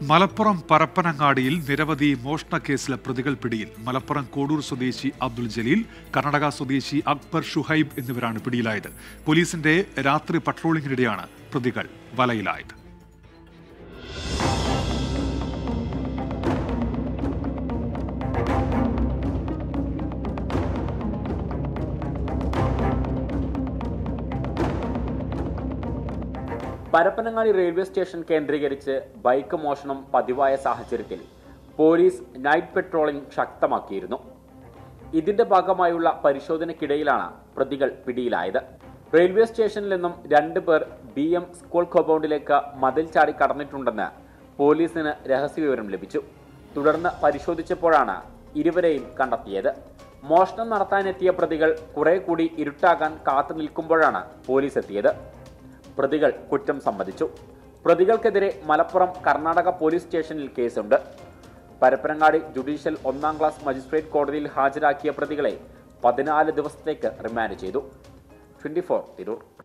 മലപ്പുറം പരപ്പനങ്ങാടിയിൽ നിരവധി മോഷണ കേസിലെ പ്രതികൾ പിടിയിൽ മലപ്പുറം കോഡൂർ സ്വദേശി അബ്ദുൽ ജലീൽ കർണാടക സ്വദേശി അക്ബർ ഷുഹൈബ് എന്നിവരാണ് പിടിയിലായത് പോലീസിന്റെ രാത്രി പട്രോളിംഗിനിടെയാണ് പ്രതികൾ വലയിലായത് പരപ്പനങ്ങാടി റെയിൽവേ സ്റ്റേഷൻ കേന്ദ്രീകരിച്ച് ബൈക്ക് മോഷണം പതിവായ സാഹചര്യത്തിൽ പോലീസ് നൈറ്റ് പെട്രോളിംഗ് ശക്തമാക്കിയിരുന്നു ഇതിന്റെ ഭാഗമായുള്ള പരിശോധനയ്ക്കിടയിലാണ് പ്രതികൾ പിടിയിലായത് റെയിൽവേ സ്റ്റേഷനിൽ നിന്നും രണ്ട് പേർ ബി എം സ്കൂൾ കോമ്പൗണ്ടിലേക്ക് മതിൽ ചാടി കടന്നിട്ടുണ്ടെന്ന് പോലീസിന് രഹസ്യവിവരം ലഭിച്ചു തുടർന്ന് പരിശോധിച്ചപ്പോഴാണ് ഇരുവരെയും കണ്ടെത്തിയത് മോഷണം നടത്താനെത്തിയ പ്രതികൾ കുറെ കൂടി ഇരുട്ടാകാൻ കാത്തു നിൽക്കുമ്പോഴാണ് പോലീസ് എത്തിയത് പ്രതികൾ കുറ്റം സമ്മതിച്ചു പ്രതികൾക്കെതിരെ മലപ്പുറം കർണാടക പോലീസ് സ്റ്റേഷനിൽ കേസുണ്ട് പരപ്പനങ്ങാടി ജുഡീഷ്യൽ ഒന്നാം ക്ലാസ് മജിസ്ട്രേറ്റ് കോടതിയിൽ ഹാജരാക്കിയ പ്രതികളെ പതിനാല് ദിവസത്തേക്ക് റിമാൻഡ് ചെയ്തു ട്വന്റി ഫോർ തിരൂർ